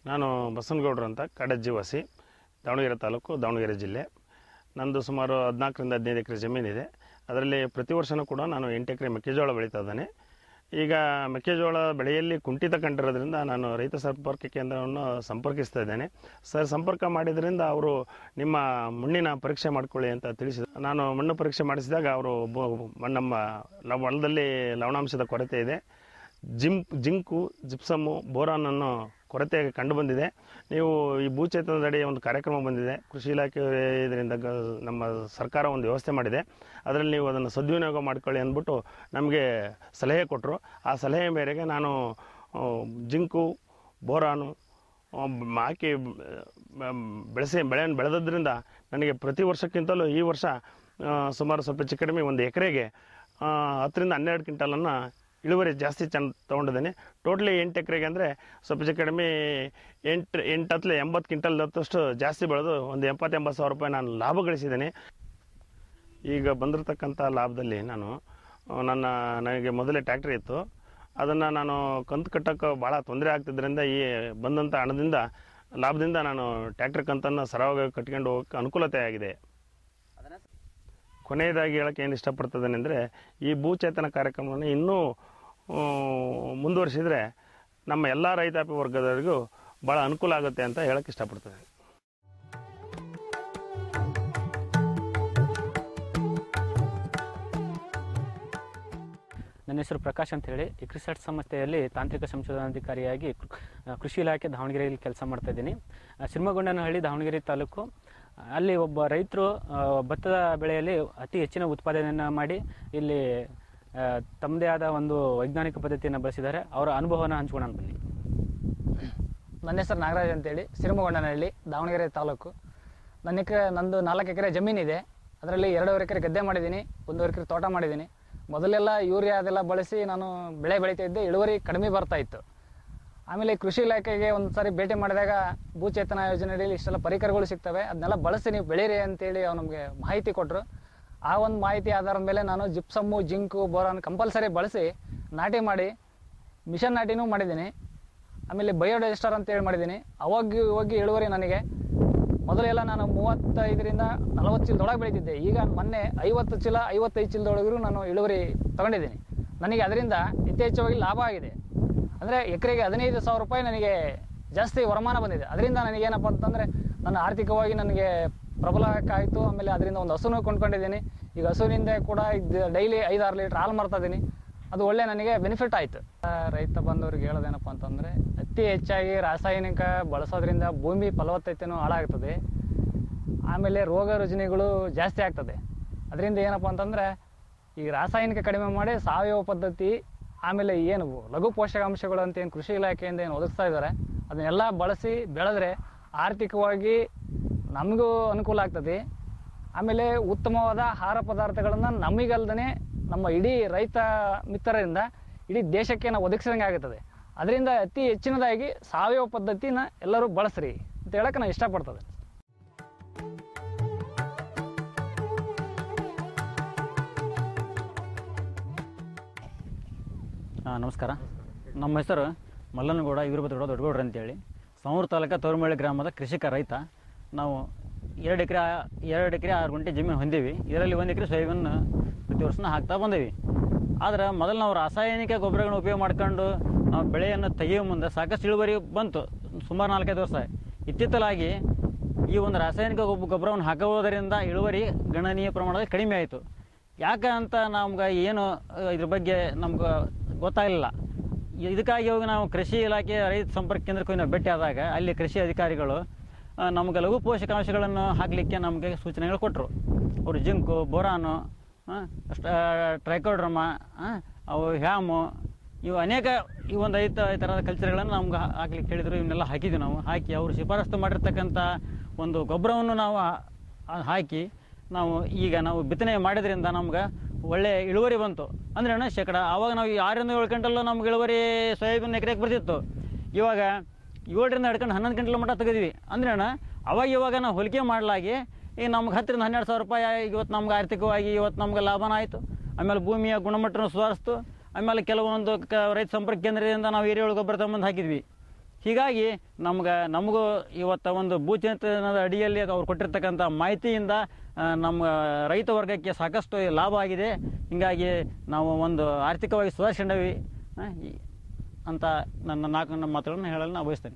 ನಾನು ಬಸವನಗೌಡರು ಅಂತ ಕಾಡಜ್ಜಿ ವಾಸಿ ದಾವಣಗೆರೆ ತಾಲೂಕು ದಾವಣಗೆರೆ ಜಿಲ್ಲೆ ನಂದು ಸುಮಾರು ಹದಿನಾಲ್ಕರಿಂದ ಹದಿನೈದು ಎಕರೆ ಜಮೀನಿದೆ ಅದರಲ್ಲಿ ಪ್ರತಿ ವರ್ಷವೂ ಕೂಡ ನಾನು ಎಂಟು ಎಕರೆ ಮೆಕ್ಕೆಜೋಳ ಬೆಳೀತಾ ಇದ್ದೇನೆ ಈಗ ಮೆಕ್ಕೆಜೋಳ ಬೆಳೆಯಲ್ಲಿ ಕುಂಠಿತ ಕಂಡಿರೋದ್ರಿಂದ ನಾನು ರೈತ ಸಂಪರ್ಕ ಕೇಂದ್ರವನ್ನು ಸಂಪರ್ಕಿಸ್ತಾ ಇದ್ದೇನೆ ಸರ್ ಸಂಪರ್ಕ ಮಾಡಿದ್ರಿಂದ ಅವರು ನಿಮ್ಮ ಮಣ್ಣಿನ ಪರೀಕ್ಷೆ ಮಾಡ್ಕೊಳ್ಳಿ ಅಂತ ತಿಳಿಸಿದ ನಾನು ಮಣ್ಣು ಪರೀಕ್ಷೆ ಮಾಡಿಸಿದಾಗ ಅವರು ಬೊ- ನಮ್ಮ ಲ- ಹೊಲದಲ್ಲಿ ಲವಣಾಂಶದ ಕೊರತೆ ಇದೆ ಜಿಮ್ ಜಿಂಕು ಜಿಪ್ಸಮ್ಮು ಬೋರಾನ್ ಅನ್ನೋ ಕೊರತೆ ಕಂಡು ಬಂದಿದೆ ನೀವು ಈ ಭೂಚೇತನದಡಿ ಒಂದು ಕಾರ್ಯಕ್ರಮ ಬಂದಿದೆ ಕೃಷಿ ಇಲಾಖೆ ಇದರಿಂದ ಗ- ನಮ್ಮ ಸರ್ಕಾರ ಒಂದು ವ್ಯವಸ್ಥೆ ಮಾಡಿದೆ ಅದರಲ್ಲಿ ನೀವು ಅದನ್ನು ಸದ್ವಿನಿಯೋಗ ಮಾಡ್ಕೊಳ್ಳಿ ಅಂದ್ಬಿಟ್ಟು ನಮಗೆ ಸಲಹೆ ಕೊಟ್ಟರು ಆ ಸಲಹೆ ಮೇರೆಗೆ ನಾನು ಆ, ಜಿಂಕು ಬೋರಾನು ಆ, ಬ- ಹಾಕಿ ಬ- ಬೆಳೆಸಿ ಬೆಳೆಯನ್ನು ಬೆಳೆದದ್ರಿಂದ ನನಗೆ ಪ್ರತಿ ವರ್ಷಕ್ಕಿಂತಲೂ ಈ ವರ್ಷ ಆ, ಸುಮಾರು ಸ್ವಲ್ಪ ಹೆಚ್ಚು ಕಡಿಮೆ ಒಂದು ಎಕರೆಗೆ ಹತ್ತರಿಂದ ಹನ್ನೆರಡು ಕ್ವಿಂಟಲನ್ನು ಇಳುವರಿ ಜಾಸ್ತಿ ಚೆಂದ ತೊಗೊಂಡಿದ್ದೇನೆ ಟೋಟ್ಲಿ ಎಂಟು ಎಕರೆಗೆ ಅಂದರೆ ಸ್ವಲ್ಪ ಹೆಚ್ಚು ಕಡಿಮೆ ಎಂಟು ಎಂಟು ಹತ್ತಲೆ ಎಂಬತ್ತು ಕ್ವಿಂಟಲ್ ಹತ್ತಷ್ಟು ಜಾಸ್ತಿ ಬೆಳೆದು ಒಂದು ಎಪ್ಪತ್ತು ಎಂಬತ್ತು ಸಾವಿರ ರೂಪಾಯಿ ನಾನು ಲಾಭ ಗಳಿಸಿದ್ದೇನೆ ಈಗ ಬಂದಿರತಕ್ಕಂಥ ಲಾಭದಲ್ಲಿ ನಾನು ಆ, ನನ್ನ ನನಗೆ ಮೊದಲೇ ಟ್ಯಾಕ್ಟ್ರಿ ಇತ್ತು ಅದನ್ನು ನಾನು ಕಂತು ಕಟ್ಟೋಕ್ಕೆ ಭಾಳ ತೊಂದರೆ ಆಗ್ತಿದ್ದರಿಂದ ಈ ಬಂದಂಥ ಹಣದಿಂದ ಲಾಭದಿಂದ ನಾನು ಟ್ಯಾಕ್ಟ್ರಿ ಕಂತನ್ನು ಸರಳವಾಗಿ ಕಟ್ಕೊಂಡು ಹೋಗೋಕ್ಕೆ ಅನುಕೂಲತೆ ಆಗಿದೆ ಕೊನೆಯದಾಗಿ ಹೇಳೋಕ್ಕೆ ಏನು ಇಷ್ಟಪಡ್ತಿದ್ದೇನೆ ಅಂದರೆ ಈ ಭೂಚೇತನ ಕಾರ್ಯಕ್ರಮವನ್ನು ಇನ್ನೂ ಆ, ಮುಂದುವರಿಸಿದರೆ ನಮ್ಮ ಎಲ್ಲ ರೈತಾಪಿ ವರ್ಗದವರಿಗೂ ಭಾಳ ಅನುಕೂಲ ಆಗುತ್ತೆ ಅಂತ ಹೇಳೋಕ್ಕೆ ಇಷ್ಟಪಡ್ತೇನೆ ನನ್ನ ಹೆಸರು ಪ್ರಕಾಶ್ ಅಂತ ಹೇಳಿ ಇಕ್ರಿಸೆಟ್ ಸಂಸ್ಥೆಯಲ್ಲಿ ತಾಂತ್ರಿಕ ಸಂಶೋಧನಾಧಿಕಾರಿಯಾಗಿ ಕೃ- ಆ, ಕೃಷಿ ಇಲಾಖೆ ದಾವಣಗೆರೆಯಲ್ಲಿ ಕೆಲಸ ಮಾಡ್ತಾ ಇದ್ದೀನಿ ಆ, ಶಿವಮೊಗ್ಗನಹಳ್ಳಿ ದಾವಣಗೆರೆ ತಾಲೂಕು ಆ, ಅಲ್ಲಿ ಒಬ್ಬ ರೈತರು ಆ, ಭತ್ತದ ಬೆಳೆಯಲ್ಲಿ ಅತಿ ಹೆಚ್ಚಿನ ಉತ್ಪಾದನೆಯನ್ನು ಮಾಡಿ ಇಲ್ಲಿ ಆ, ತಮ್ಮದೇ ಆದ ಒಂದು ವೈಜ್ಞಾನಿಕ ಪದ್ಧತಿಯನ್ನು ಬಳಸಿದ್ದಾರೆ ಅವರ ಅನುಭವನ ಹಂಚ್ಕೊಳ್ಳೋಣ ಬನ್ನಿ ನನ್ನ ಹೆಸರು ನಾಗರಾಜ್ ಅಂತೇಳಿ ಸಿರುಮಗೊಂಡನಹಳ್ಳಿ ದಾವಣಗೆರೆ ತಾಲೂಕು ನನ್ನ ಎಕರೆ ನಂದು ನಾಲ್ಕು ಎಕರೆ ಜಮೀನಿದೆ ಅದರಲ್ಲಿ ಎರಡೂವರೆ ಎಕರೆ ಗದ್ದೆ ಮಾಡಿದ್ದೀನಿ ಒಂದೂವರೆ ಎಕರೆ ತೋಟ ಮಾಡಿದ್ದೀನಿ ಮೊದಲೆಲ್ಲ ಯೂರಿಯಾ ಅದೆಲ್ಲ ಬಳಸಿ ನಾನು ಬೆಳೆ ಬೆಳೀತಾ ಇದ್ದೆ ಇಳುವರಿ ಕಡಿಮೆ ಬರ್ತಾ ಇತ್ತು ಆಮೇಲೆ ಕೃಷಿ ಇಲಾಖೆಗೆ ಒಂದು ಸಾರಿ ಭೇಟಿ ಮಾಡಿದಾಗ ಭೂಚೇತನ ಯೋಜನೆಯಲ್ಲಿ ಇಷ್ಟೆಲ್ಲ ಪರಿಕರಗಳು ಸಿಗ್ತವೆ ಅದನ್ನೆಲ್ಲ ಬಳಸಿ ನೀವು ಬೆಳೀರಿ ಅಂತೇಳಿ ಅವ್ರು ನಮಗೆ ಮಾಹಿತಿ ಕೊಟ್ಟರು ಆ ಒಂದು ಮಾಹಿತಿ ಆಧಾರದ ಮೇಲೆ ನಾನು ಜಿಪ್ಸಮ್ಮು ಜಿಂಕು ಬೋರಾನ್ ಕಂಪಲ್ಸರಿ ಬಳಸಿ ನಾಟಿ ಮಾಡಿ ಮಿಷನ್ ನಾಟಿನೂ ಮಾಡಿದ್ದೀನಿ ಆಮೇಲೆ ಬಯೋಡೈಜೆಸ್ಟರ್ ಅಂತೇಳಿ ಮಾಡಿದ್ದೀನಿ ಅವಾಗ ಹೋಗಿ ಇಳುವರಿ ನನಗೆ ಮೊದಲೆಲ್ಲ ನಾನು ಮೂವತ್ತೈದರಿಂದ ನಲವತ್ತು ಚೀಲದೊಳಗೆ ಬೆಳೀತಿದ್ದೆ ಈಗ ಮೊನ್ನೆ ಐವತ್ತು ಚೀಲ ಐವತ್ತೈದು ಚೀಲದೊಳಗೂ ನಾನು ಇಳುವರಿ ತಗೊಂಡಿದ್ದೀನಿ ನನಗೆ ಅದರಿಂದ ಯಥೇಚ್ಛವಾಗಿ ಲಾಭ ಆಗಿದೆ ಅಂದರೆ ಎಕರೆಗೆ ಹದಿನೈದು ಸಾವಿರ ರೂಪಾಯಿ ನನಗೆ ಜಾಸ್ತಿ ವರಮಾನ ಬಂದಿದೆ ಅದರಿಂದ ನನಗೇನಪ್ಪ ಅಂತಂದರೆ ನನ್ನ ಆರ್ಥಿಕವಾಗಿ ನನಗೆ ಪ್ರಬಲ ಆಯಿತು ಆಮೇಲೆ ಅದರಿಂದ ಒಂದು ಹಸುನು ಕೊಂಡ್ಕೊಂಡಿದ್ದೀನಿ ಈಗ ಹಸುವಿನಿಂದ ಕೂಡ ಡೈಲಿ ಐದಾರು ಲೀಟ್ರ್ ಹಾಲು ಮಾರ್ತಾ ಇದ್ದೀನಿ ಅದು ಒಳ್ಳೆ ನನಗೆ ಬೆನಿಫಿಟ್ ಆಯಿತು ರೈತ ಬಂದವ್ರಿಗೆ ಹೇಳೋದೇನಪ್ಪ ಅಂತಂದರೆ ಅತಿ ಹೆಚ್ಚಾಗಿ ರಾಸಾಯನಿಕ ಬಳಸೋದ್ರಿಂದ ಭೂಮಿ ಫಲವತ್ತತೆಯೂ ಹಾಳಾಗ್ತದೆ ಆಮೇಲೆ ರೋಗ ರುಜಿನಗಳು ಜಾಸ್ತಿ ಆಗ್ತದೆ ಅದರಿಂದ ಏನಪ್ಪ ಅಂತಂದರೆ ಈ ರಾಸಾಯನಿಕ ಕಡಿಮೆ ಮಾಡಿ ಸಾವಯವ ಪದ್ಧತಿ ಆಮೇಲೆ ಏನು ಲಘು ಪೋಷಕಾಂಶಗಳು ಅಂತ ಏನು ಕೃಷಿ ಇಲಾಖೆಯಿಂದ ಏನು ಒದಗಿಸ್ತಾ ಇದ್ದಾರೆ ಅದನ್ನೆಲ್ಲ ಬಳಸಿ ಬೆಳೆದ್ರೆ ಆರ್ಥಿಕವಾಗಿ ನಮಗೂ ಅನುಕೂಲ ಆಗ್ತದೆ ಆಮೇಲೆ ಉತ್ತಮವಾದ ಆಹಾರ ಪದಾರ್ಥಗಳನ್ನು ನಮಗಲ್ದೇ ನಮ್ಮ ಇಡೀ ರೈತ ಮಿತ್ರರಿಂದ ಇಡೀ ದೇಶಕ್ಕೆ ನಾವು ಒದಗಿಸಿದಂಗೆ ಆಗುತ್ತದೆ ಅದರಿಂದ ಅತಿ ಹೆಚ್ಚಿನದಾಗಿ ಸಾವಯವ ಪದ್ಧತಿನ ಎಲ್ಲರೂ ಬಳಸ್ರಿ ಅಂತ ಹೇಳಕ್ಕೆ ನಾನು ಇಷ್ಟಪಡ್ತದೆ ಆ, ನಮಸ್ಕಾರ ನಮ್ಮ ಹೆಸರು ಮಲ್ಲನಗೌಡ ವೀರಭದ್ರಗೌಡ ದೊಡ್ಡಗೌಡ್ರು ಅಂತೇಳಿ ಸೌರ್ ತಾಲೂಕ ತೋರಮಳ್ಳಿ ಗ್ರಾಮದ ಕೃಷಿಕ ರೈತ ನಾವು ಎರಡು ಎಕರೆ ಎರಡು ಎಕರೆ ಆರು ಗುಂಟೆ ಜಮೀನು ಹೊಂದೀವಿ ಇದರಲ್ಲಿ ಒಂದು ಎಕರೆ ಸೋಯಾಬೀನ್ ಪ್ರತಿ ವರ್ಷನ ಹಾಕ್ತಾ ಬಂದೀವಿ ಆದ್ರೆ ಮೊದಲು ನಾವು ರಾಸಾಯನಿಕ ಗೊಬ್ಬರಗಳನ್ನ ಉಪಯೋಗ ಮಾಡ್ಕೊಂಡು ನಾವು ಬೆಳೆಯನ್ನು ತೆಗೆಯೋ ಮುಂದೆ ಸಾಕಷ್ಟು ಇಳುವರಿ ಬಂತು ಸುಮಾರು ನಾಲ್ಕೈದು ವರ್ಷ ಇತ್ತಿತ್ತಲಾಗಿ ಈ ಒಂದು ರಾಸಾಯನಿಕ ಗೊಬ್ಬ ಗೊಬ್ಬರವನ್ನು ಹಾಕುವುದರಿಂದ ಇಳುವರಿ ಗಣನೀಯ ಪ್ರಮಾಣದಲ್ಲಿ ಕಡಿಮೆ ಆಯಿತು ಯಾಕೆ ಅಂತ ನಮ್ಗೆ ಏನು ಅಹ್, ಇದ್ರ ಬಗ್ಗೆ ನಮ್ಗೆ ಗೊತ್ತಾಗಲಿಲ್ಲ ಇದಕ್ಕಾಗಿ ಹೋಗಿ ನಾವು ಕೃಷಿ ಇಲಾಖೆ ರೈತ ಸಂಪರ್ಕ ಕೇಂದ್ರಕ್ಕೆ ಹೋಗಿ ನಾವು ಭೇಟಿ ಆದಾಗ ಅಲ್ಲಿ ಕೃಷಿ ಅಧಿಕಾರಿಗಳು ಆ, ನಮ್ಗೆ ಲಘು ಪೋಷಕಾಂಶಗಳನ್ನು ಹಾಕಲಿಕ್ಕೆ ನಮಗೆ ಸೂಚನೆಗಳು ಕೊಟ್ಟರು ಅವರು ಜಿಂಕು ಬೋರಾನು ಟ್ರೈಕೋಡ್ರಮ ಅವು ಹ್ಯಾಮು ಇವು ಅನೇಕ ಈ ಒಂದು ಐದು ಥರದ ಕಲ್ಚರ್ಗಳನ್ನು ನಮ್ಗೆ ಹಾ- ಹಾಕ್ಲಿಕ್ಕೆ ಹೇಳಿದರು ಇವನ್ನೆಲ್ಲ ಹಾಕಿದ್ವಿ ನಾವು ಹಾಕಿ ಅವರು ಶಿಫಾರಸ್ತು ಮಾಡಿರ್ತಕ್ಕಂಥ ಒಂದು ಗೊಬ್ಬರವನ್ನು ನಾವು ಹಾ- ಆ- ಹಾಕಿ ನಾವು ಈಗ ನಾವು ಬಿತ್ತನೆ ಮಾಡಿದ್ರಿಂದ ನಮ್ಗೆ ಒಳ್ಳೆ ಇಳುವರಿ ಬಂತು ಅಂದ್ರೆ ಅಣ್ಣ ಶೇಕಡ ಆವಾಗ ನಾವು ಆರರಿಂದ ಏಳು ಗಂಟಲು ನಮ್ಗೆ ಇಳುವರಿ ಸೋಯಾಬೀನ್ ಎಕರೆಗೆ ಬರ್ತಿತ್ತು ಇವಾಗ ಏಳರಿಂದ ಹಿಡ್ಕೊಂಡು ಹನ್ನೊಂದು ಗಂಟಲ ಮಟ್ಟ ತೆಗೆದ್ವಿ ಅಂದ್ರೆ ಅಣ್ಣ ಅವಾಗ ಇವಾಗ ನಾವು ಹೋಲಿಕೆ ಮಾಡಲಾಗಿ ಈಗ ನಮ್ಗೆ ಹತ್ತರಿಂದ ಹನ್ನೆರಡು ಸಾವಿರ ರೂಪಾಯಿ ಇವತ್ತು ನಮ್ಗೆ ಆರ್ಥಿಕವಾಗಿ ಇವತ್ತು ನಮ್ಗೆ ಲಾಭನ ಆಯಿತು ಆಮೇಲೆ ಭೂಮಿಯ ಗುಣಮಟ್ಟನ ಸುಧಾರಿಸ್ತು ಆಮೇಲೆ ಕೆಲವೊಂದು ಕ ರೈತ ಸಂಪರ್ಕ ಕೇಂದ್ರದಿಂದ ನಾವು ಎರೆಹುಳು ಗೊಬ್ಬರ ತಗೊಂಬಂದು ಹಾಕಿದ್ವಿ ಹೀಗಾಗಿ ನಮ್ಗೆ ನಮಗೂ ಇವತ್ತು ಒಂದು ಭೂಚಿಂತನದ ಅಡಿಯಲ್ಲಿ ಅವ್ರು ಕೊಟ್ಟಿರ್ತಕ್ಕಂಥ ಮಾಹಿತಿಯಿಂದ ಆ, ನಮ್ಮ ರೈತ ವರ್ಗಕ್ಕೆ ಸಾಕಷ್ಟು ಲಾಭ ಆಗಿದೆ ಹೀಗಾಗಿ ನಾವು ಒಂದು ಆರ್ಥಿಕವಾಗಿ ಸುಧಾರಿಸ್ಕೊಂಡವಿ ಆ, ಈ- ಅಂತ ನನ್ನ ನಾಲ್ಕು ನನ್ನ ಮಾತುಗಳನ್ನು ಹೇಳಲು ನಾನು ಬಯಸ್ತೇನೆ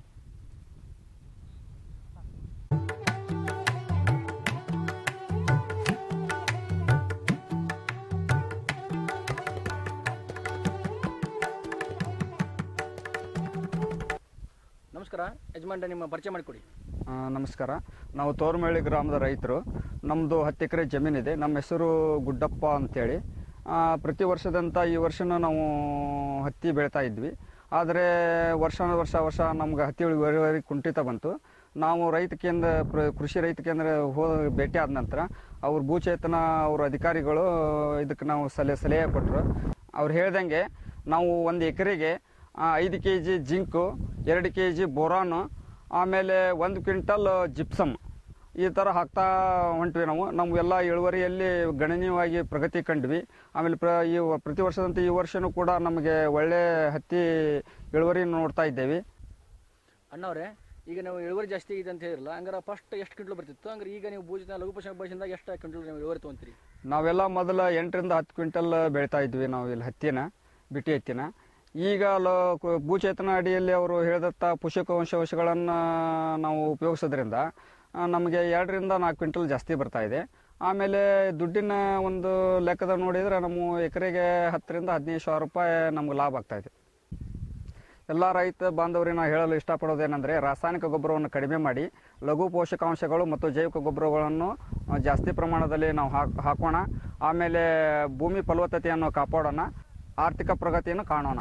ನಮಸ್ಕಾರ ಯಜಮಾನ್ರೆ ನಿಮ್ಮ ಪರಿಚಯ ಮಾಡಿಕೊಡಿ ಆ, ನಮಸ್ಕಾರ ನಾವು ತೋರ್ಮಳ್ಳಿ ಗ್ರಾಮದ ರೈತರು ನಮ್ಮದು ಹತ್ತು ಎಕರೆ ಜಮೀನಿದೆ ನಮ್ಮ ಹೆಸರು ಗುಡ್ಡಪ್ಪ ಅಂತೇಳಿ ಆ, ಪ್ರತಿ ವರ್ಷದಂತ ಈ ವರ್ಷನೂ ನಾವು ಹತ್ತಿ ಬೆಳೀತಾ ಇದ್ವಿ ಆದರೆ ವರ್ಷ ವರ್ಷ ವರ್ಷ ನಮ್ಗೆ ಹತ್ತಿ ಇಳುವರಿ ಕುಂಠಿತ ಬಂತು ನಾವು ರೈತ ಕೇಂದ್ರ ಪ್ರ- ಕೃಷಿ ರೈತ ಕೇಂದ್ರ ಹೋದ ಭೇಟಿ ಆದ ನಂತರ ಅವ್ರ ಭೂಚೇತನ ಅವ್ರ ಅಧಿಕಾರಿಗಳು ಇದಕ್ಕೆ ನಾವು ಸಲಹೆ ಸಲಹೆ ಕೊಟ್ಟರು ಅವ್ರು ಹೇಳ್ದಂಗೆ ನಾವು ಒಂದು ಎಕರೆಗೆ ಐದು ಕೆ ಜಿ ಜಿಂಕು ಎರಡು ಕೆ ಜಿ ಬೋರಾನು ಆಮೇಲೆ ಒಂದು ಕ್ವಿಂಟಲ್ ಜಿಪ್ಸಮ್ ಈ ಥರ ಹಾಕ್ತಾ ಹೊಂಟ್ವಿ ನಾವು ನಮಗೆಲ್ಲ ಇಳುವರಿಯಲ್ಲಿ ಗಣನೀಯವಾಗಿ ಪ್ರಗತಿ ಕಂಡ್ವಿ ಆಮೇಲೆ ಪ್ರ ಈ ವ- ಪ್ರತಿ ವರ್ಷದಂತೆ ಈ ವರ್ಷನೂ ಕೂಡ ನಮಗೆ ಒಳ್ಳೆ ಹತ್ತಿ ಇಳುವರಿ ನೋಡ್ತಾ ಇದ್ದೇವೆ ಅಣ್ಣವ್ರೆ ಈಗ ನಾವು ಇಳುವರಿ ಜಾಸ್ತಿ ಇದೆ ಅಂತ ಹೇಳಿರಲ್ಲ ಹಂಗಾರೆ ಫಸ್ಟ್ ಎಷ್ಟು ಕ್ವಿಂಟಲ್ ಬರ್ತಿತ್ತು ಹಂಗಾರೆ ಈಗ ನೀವು ಭೂಜಿತ ಲಘು ಪೋಷಕ ಬಯಸಿಂದ ಎಷ್ಟು ಕ್ವಿಂಟಲ್ ನೀವು ಇಳುವರಿ ತೊಗೊಂತೀರಿ ನಾವೆಲ್ಲ ಮೊದಲ ಎಂಟರಿಂದ ಹತ್ತು ಕ್ವಿಂಟಲ್ ಬೆಳೀತಾ ಇದ್ವಿ ನಾವು ಇಲ್ಲಿ ಹತ್ತಿನ ಬಿಟಿ ಹತ್ತಿನ ಈಗ ಲ ಕು- ಭೂಚೇತನ ಅಡಿಯಲ್ಲಿ ಅವರು ಹೇಳಿದಂಥ ಪೋಷಕಾಂಶಗಳನ್ನು ನಾವು ಉಪಯೋಗಿಸೋದ್ರಿಂದ ಆ, ನಮಗೆ ಎರಡರಿಂದ ನಾಲ್ಕು ಕ್ವಿಂಟಲ್ ಜಾಸ್ತಿ ಬರ್ತಾ ಇದೆ ಆಮೇಲೆ ದುಡ್ಡಿನ ಒಂದು ಲೆಕ್ಕದ ನೋಡಿದರೆ ನಮ್ಮ ಎಕರೆಗೆ ಹತ್ತರಿಂದ ಹದಿನೈದು ಸಾವಿರ ರೂಪಾಯಿ ನಮ್ಗೆ ಲಾಭ ಆಗ್ತಾ ಇದೆ ಎಲ್ಲ ರೈತ ಬಾಂಧವರಿಗೆ ನಾವು ಹೇಳಲು ಇಷ್ಟಪಡೋದೇನೆಂದರೆ ರಾಸಾಯನಿಕ ಗೊಬ್ಬರವನ್ನು ಕಡಿಮೆ ಮಾಡಿ ಲಘು ಪೋಷಕಾಂಶಗಳು ಮತ್ತು ಜೈವಿಕ ಗೊಬ್ಬರಗಳನ್ನು ಆ, ಜಾಸ್ತಿ ಪ್ರಮಾಣದಲ್ಲಿ ನಾವು ಹಾಕ್ ಹಾಕೋಣ ಆಮೇಲೆ ಭೂಮಿ ಫಲವತ್ತತೆಯನ್ನು ಕಾಪಾಡೋಣ ಆರ್ಥಿಕ ಪ್ರಗತಿಯನ್ನು ಕಾಣೋಣ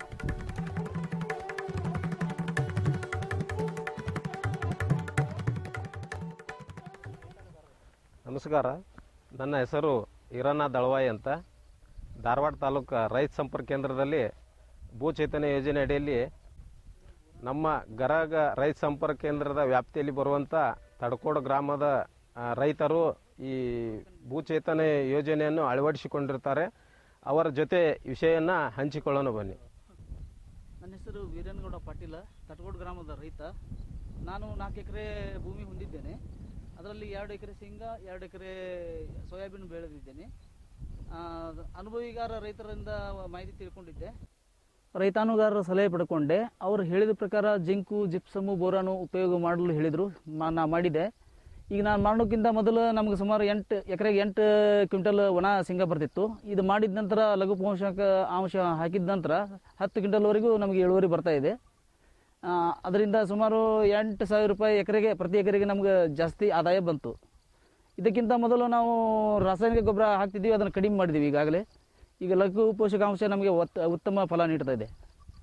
ನಮಸ್ಕಾರ ನನ್ನ ಹೆಸರು ಈರಣ್ಣ ದಳವಾಯಿ ಅಂತ ಧಾರವಾಡ ತಾಲೂಕು ರೈತ ಸಂಪರ್ಕ ಕೇಂದ್ರದಲ್ಲಿ ಭೂ ಚೈತನ್ಯ ಯೋಜನೆ ಅಡಿಯಲ್ಲಿ ನಮ್ಮ ಗರಗ ರೈತ ಸಂಪರ್ಕ ಕೇಂದ್ರದ ವ್ಯಾಪ್ತಿಯಲ್ಲಿ ಬರುವಂಥ ತಡಕೋಡು ಗ್ರಾಮದ ಆ, ರೈತರು ಈ ಭೂ ಚೈತನ್ಯ ಯೋಜನೆಯನ್ನು ಅಳವಡಿಸಿಕೊಂಡಿರ್ತಾರೆ ಅವರ ಜೊತೆ ವಿಷಯವನ್ನು ಹಂಚಿಕೊಳ್ಳೋಣ ಬನ್ನಿ ನನ್ನ ಹೆಸರು ವೀರೇನಗೌಡ ಪಾಟೀಲ ತಟಗೋಡು ಗ್ರಾಮದ ರೈತ ನಾನು ನಾಲ್ಕು ಎಕರೆ ಭೂಮಿ ಹೊಂದಿದ್ದೇನೆ ಅದರಲ್ಲಿ ಎರಡು ಎಕರೆ ಶೇಂಗಾ ಎರಡು ಎಕರೆ ಸೋಯಾಬೀನ್ ಬೆಳೆದಿದ್ದೇನೆ ಆ, ಅನುಭವಿಗಾರ ರೈತರಿಂದ ಮಾಹಿತಿ ತಿಳ್ಕೊಂಡಿದ್ದೆ ರೈತಾನುಗಾರರ ಸಲಹೆ ಪಡ್ಕೊಂಡೆ ಅವರು ಹೇಳಿದ ಪ್ರಕಾರ ಜಿಂಕು ಜಿಪ್ಸಮು ಬೋರಾನು ಉಪಯೋಗ ಮಾಡಲು ಹೇಳಿದರು ನಾ ಮಾಡಿದೆ ಈಗ ನಾನು ಮಾಡೋಕ್ಕಿಂತ ಮೊದಲು ನಮಗೆ ಸುಮಾರು ಎಂಟು ಎಕರೆಗೆ ಎಂಟು ಕ್ವಿಂಟಲ್ ಒಣ ಶೇಂಗಾ ಬರ್ತಿತ್ತು ಇದು ಮಾಡಿದ ನಂತರ ಲಘು ಪೋಷಕ ಅಂಶ ಹಾಕಿದ ನಂತರ ಹತ್ತು ಕ್ವಿಂಟಲ್ವರೆಗೂ ನಮಗೆ ಇಳುವರಿ ಬರ್ತಾ ಇದೆ ಆ, ಅದರಿಂದ ಸುಮಾರು ಎಂಟು ಸಾವಿರ ರೂಪಾಯಿ ಎಕರೆಗೆ ಪ್ರತಿ ಎಕರೆಗೆ ನಮ್ಗೆ ಜಾಸ್ತಿ ಆದಾಯ ಬಂತು ಇದಕ್ಕಿಂತ ಮೊದಲು ನಾವು ರಾಸಾಯನಿಕ ಗೊಬ್ಬರ ಹಾಕ್ತಿದ್ದೀವಿ ಅದನ್ನು ಕಡಿಮೆ ಮಾಡಿದ್ದೀವಿ ಈಗಾಗಲೇ ಈಗ ಲಘು ಪೋಷಕಾಂಶ ನಮಗೆ ಒತ್ತ ಉತ್ತಮ ಫಲ ನೀಡ್ತಾ ಇದೆ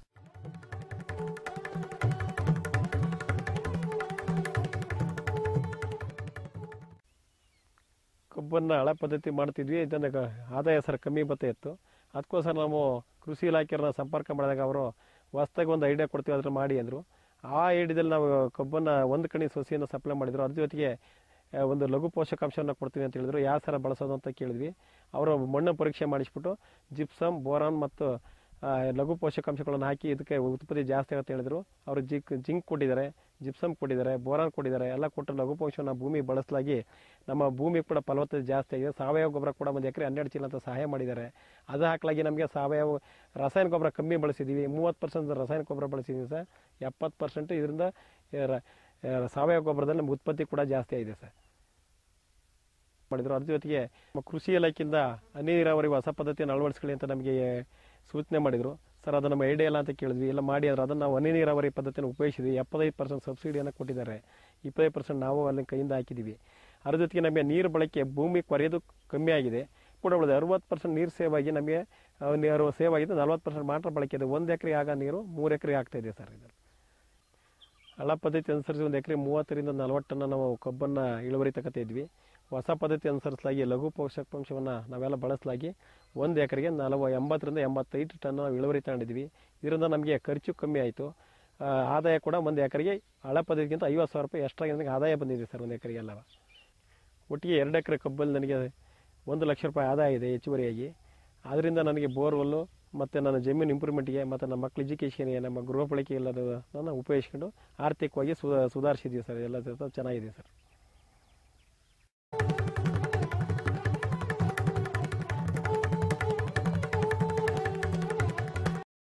ಕಬ್ಬನ್ನು ಹಳೆ ಪದ್ಧತಿ ಮಾಡ್ತಿದ್ವಿ ಇದನ್ನು ಗ- ಆದಾಯ ಸರ್ ಕಮ್ಮಿ ಬರ್ತಾ ಇತ್ತು ಅದಕ್ಕೋಸ್ಕರ ನಾವು ಕೃಷಿ ಇಲಾಖೆಯವ್ರನ್ನ ಸಂಪರ್ಕ ಮಾಡಿದಾಗ ಅವರು ಹೊಸ್ದಾಗಿ ಒಂದು ಐಡಿಯಾ ಕೊಡ್ತೀವಿ ಅದ್ರ ಮಾಡಿ ಅಂದರು ಆ ಐಡಿಯಾದಲ್ಲಿ ನಾವು ಕಬ್ಬನ್ನು ಒಂದು ಕಣಿ ಸೊಸೆಯನ್ನು ಸಪ್ಲೈ ಮಾಡಿದ್ರು ಅದ್ರ ಜೊತೆಗೆ ಆ, ಒಂದು ಲಘು ಪೋಷಕಾಂಶವನ್ನು ಕೊಡ್ತೀವಿ ಅಂತ ಹೇಳಿದ್ರು ಯಾವ ಥರ ಬಳಸೋದು ಅಂತ ಕೇಳಿದ್ವಿ ಅವರು ಮಣ್ಣು ಪರೀಕ್ಷೆ ಮಾಡಿಸ್ಬಿಟ್ಟು ಜಿಪ್ಸಮ್ ಬೋರಾನ್ ಮತ್ತು ಆ, ಲಘು ಪೋಷಕಾಂಶಗಳನ್ನು ಹಾಕಿ ಇದಕ್ಕೆ ಉತ್ಪತ್ತಿ ಜಾಸ್ತಿ ಆಗುತ್ತೆ ಹೇಳಿದ್ರು ಅವರು ಜಿಂಕ್ ಜಿಂಕ್ ಕೊಟ್ಟಿದ್ದಾರೆ ಜಿಪ್ಸಮ್ ಕೊಟ್ಟಿದ್ದಾರೆ ಬೋರಾನ್ ಕೊಟ್ಟಿದ್ದಾರೆ ಎಲ್ಲ ಕೊಟ್ಟು ಲಘು ಪೋಷಕನ ಭೂಮಿ ಬಳಸಲಾಗಿ ನಮ್ಮ ಭೂಮಿ ಕೂಡ ಫಲವತ್ತತೆ ಜಾಸ್ತಿ ಆಗಿದೆ ಸಾವಯವ ಗೊಬ್ಬರ ಕೂಡ ಒಂದು ಎಕರೆ ಹನ್ನೆರಡು ಚೀಲ ಅಂತ ಸಹಾಯ ಮಾಡಿದ್ದಾರೆ ಅದು ಹಾಕಲಾಗಿ ನಮಗೆ ಸಾವಯವ ರಾಸಾಯನಿಕ ಗೊಬ್ಬರ ಕಮ್ಮಿ ಬಳಸಿದ್ದೀವಿ ಮೂವತ್ತು ಪರ್ಸೆಂಟ್ ರಾಸಾಯನಿಕ ಗೊಬ್ಬರ ಬಳಸಿದ್ದೀವಿ ಸರ್ ಎಪ್ಪತ್ತು ಪರ್ಸೆಂಟ್ ಇದರಿಂದ ಆ, ರ- ಆ, ಸಾವಯವ ಗೊಬ್ಬರದಲ್ಲಿ ನಮ್ಗೆ ಉತ್ಪತ್ತಿ ಕೂಡ ಜಾಸ್ತಿ ಆಗಿದೆ ಸರ್ ಮಾಡಿದ್ರು ಅದ್ರ ಜೊತೆಗೆ ನಮ್ಮ ಕೃಷಿ ಇಲಾಖೆಯಿಂದ ಹನಿ ನೀರಾವರಿ ಹೊಸ ಪದ್ಧತಿಯನ್ನು ಅಳವಡಿಸ್ಕೊಳ್ಳಿ ಅಂತ ನಮಗೆ ಸೂಚನೆ ಮಾಡಿದರು ಸರ್ ಅದು ನಮ್ಮ ಐಡಿಯಾ ಇಲ್ಲ ಅಂತ ಕೇಳಿದ್ವಿ ಎಲ್ಲ ಮಾಡಿ ಆದರೆ ಅದನ್ನು ನಾವು ಹನಿ ನೀರಾವರಿ ಪದ್ಧತಿಯನ್ನು ಉಪಯೋಗಿಸಿದ್ವಿ ಎಪ್ಪತ್ತೈದು ಪರ್ಸೆಂಟ್ ಸಬ್ಸಿಡಿಯನ್ನು ಕೊಟ್ಟಿದ್ದಾರೆ ಇಪ್ಪತ್ತೈದು ಪರ್ಸೆಂಟ್ ನಾವು ಅಲ್ಲಿ ಕೈಯಿಂದ ಹಾಕಿದ್ದೀವಿ ಅದ್ರ ಜೊತೆಗೆ ನಮಗೆ ನೀರು ಬಳಕೆ ಭೂಮಿ ಕೊರೆಯೋದು ಕಮ್ಮಿ ಆಗಿದೆ ಕೂಡ ಉಳಿದ ಅರವತ್ತು ಪರ್ಸೆಂಟ್ ನೀರು ಸೇವ್ ಆಗಿ ನಮಗೆ ಆ, ನೀರು ಸೇವ್ ಆಗಿದ್ದು ನಲ್ವತ್ತು ಪರ್ಸೆಂಟ್ ಮಾತ್ರ ಬಳಕೆ ಇದೆ ಒಂದು ಎಕರೆ ಆಗ ನೀರು ಮೂರು ಎಕರೆ ಆಗ್ತಾ ಇದೆ ಸರ್ ಇದು ಹಳ ಪದ್ಧತಿ ಅನುಸರಿಸಿ ಒಂದು ಎಕರೆ ಮೂವತ್ತರಿಂದ ನಲವತ್ತು ಟನ್ ನಾವು ಕಬ್ಬನ್ನು ಇಳುವರಿ ತಗೋತಾ ಇದ್ವಿ ಹೊಸ ಪದ್ಧತಿ ಅನುಸರಿಸಲಾಗಿ ಲಘು ಪೋಷಕಾಂಶವನ್ನು ನಾವೆಲ್ಲ ಬಳಸಲಾಗಿ ಒಂದು ಎಕರೆಗೆ ನಲವ ಎಂಬತ್ತರಿಂದ ಎಂಬತ್ತೈದು ಟನ್ ನಾವು ಇಳುವರಿ ತಗೊಂಡಿದ್ವಿ ಇದರಿಂದ ನಮಗೆ ಖರ್ಚು ಕಮ್ಮಿ ಆಯಿತು ಆದಾಯ ಕೂಡ ಒಂದು ಎಕರೆಗೆ ಹಳೆ ಪದ್ಧತಿಗಿಂತ ಐವತ್ತು ಸಾವಿರ ರೂಪಾಯಿ ಎಕ್ಸ್ಟ್ರಾ ನನಗೆ ಆದಾಯ ಬಂದಿದೆ ಸರ್ ಒಂದು ಎಕರೆಗೆಲ್ಲ ಒಟ್ಟಿಗೆ ಎರಡು ಎಕರೆ ಕಬ್ಬಲ್ಲಿ ನನಗೆ ಒಂದು ಲಕ್ಷ ರೂಪಾಯಿ ಆದಾಯ ಇದೆ ಹೆಚ್ಚುವರಿಯಾಗಿ ಆದ್ದರಿಂದ ನನಗೆ ಬೋರ್ವೆಲ್ಲು ಮತ್ತು ನನ್ನ ಜಮೀನು ಇಂಪ್ರೂವ್ಮೆಂಟ್ಗೆ ಮತ್ತು ನಮ್ಮ ಮಕ್ಕಳ ಎಜುಕೇಷನ್ಗೆ ನಮ್ಮ ಗೃಹ ಬಳಕೆ ಎಲ್ಲದನ್ನು ಉಪಯೋಗಿಸ್ಕೊಂಡು ಆರ್ಥಿಕವಾಗಿ ಸುಧಾ ಸುಧಾರಿಸಿದ್ದೀವಿ ಸರ್ ಎಲ್ಲ ಚೆನ್ನಾಗಿದೆ ಸರ್